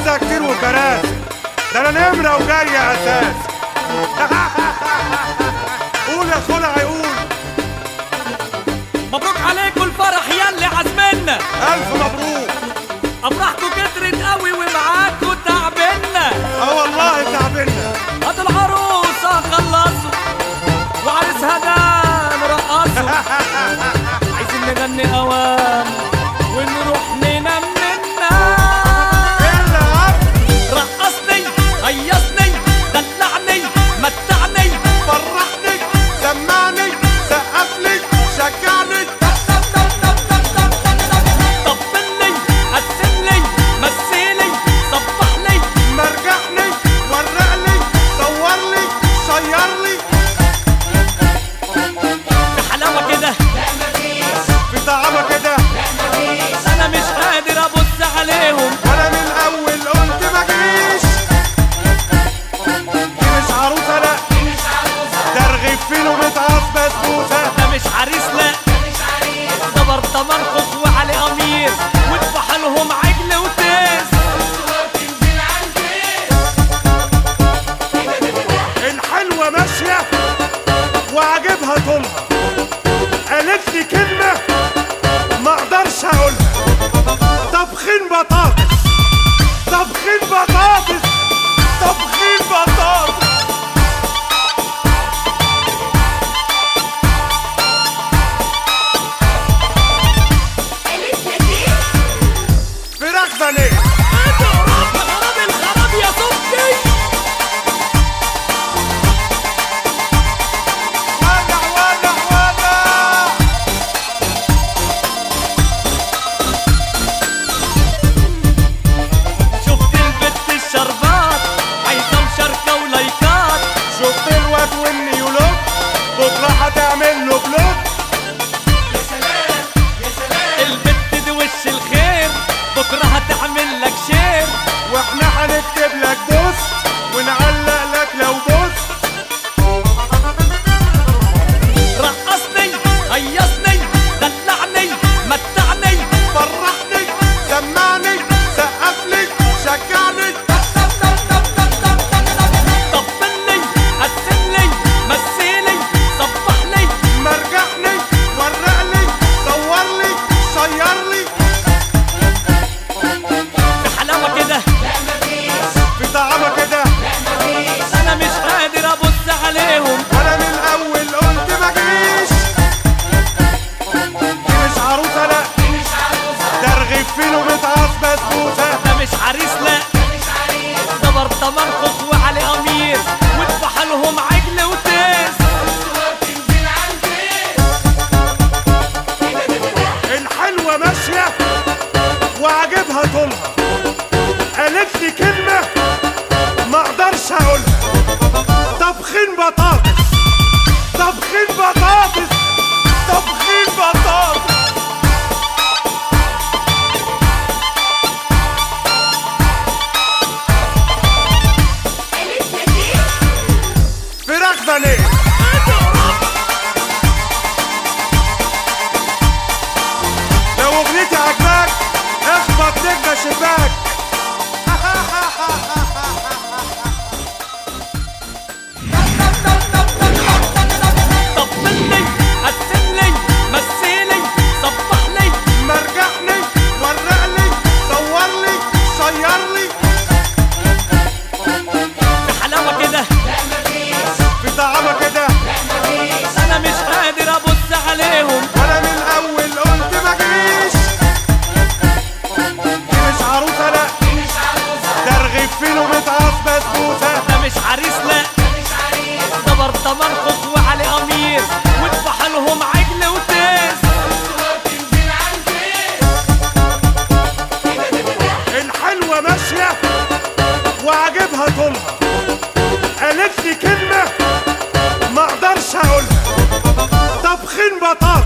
عايزة كتير وكراسي ده انا نمرة وجاي اساس قول يا خلع يقول مبروك عليكم الفرح ياللي عزمنا الف مبروك افراحكم كترت قوي ومعاكم تعبنا اه والله تعبنا هات العروسه خلصوا وعريسها ده نرقصوا عايزين نغني اوام ونروح ننام منا الا رقصني هيصني دلعني متعني فرحني سمعني سقفلي شجعني طبلي قسملي مثلي صبحلي مرجعني ورقلي صورلي شيرلي بحلاوه كده في طعامة كده انا مش قادر ابص عليهم وانا من الاول قلت ما جيش دي مش عروسه لا ده رغيف فينو متعص بسبوسه ده مش عريس لا ده برطمان خوخ وعلي امير واذبح لهم عجل وتيس الحلوه ماشيه وعاجبها طولها قالت لي كلمه ما اقدرش اقولها طبخين بطاطس طبخين بطاطس طبخين بطاطس فراخ بانيه خراب الخراب يا صبحي ولع ولع ولع شفت البت الشربات عايزه مشاركه ولايكات شفت الواد والنيولوك بكره هتعمل له بلوك البت دي وش الخير بكره هتعمل لك شير واحنا هنكتب لك بوست ونعلق لك لو بوست رقصني هيصني دلعني متعني فرحني سمعني سقفلي شجعني طبلي قسملي مثلي صبحلي مرجعني ورقلي صورلي شيرلي بحلاوه كده في طعامة كده انا مش قادر ابص عليهم وانا من الاول قلت ما جيش دي مش عروسه لا ده رغيف فينو متعص بسبوسه ده مش عريس لا ده برطمان خوخ وعلي امير واذبح لهم عجل وتيس الحلوة ماشية وعاجبها طولها قالت لي كلمة ما اقدرش اقولها طبخين بطاطس طبخين بطاطس طبخين بطاطس فراخ بانيه لو اغنيتي عجباك اخبط نجمة شباك طبلي قسملي مثلي صبحلي مرجعني ورقلي صورلي شيرلي بحلاوه كده في طعامة كده انا مش قادر ابص عليهم وانا من الاول قلت ما جيش دي مش عروسه لا ده رغيف فينو متعص بسبوسه ده مش عريس لا ده برطمان خوخ وعلي امير واذبح لهم عجل وتيس الحلوه ماشيه وعاجبها طولها قالت لي كلمه ما اقدرش اقولها طبخين بطاطس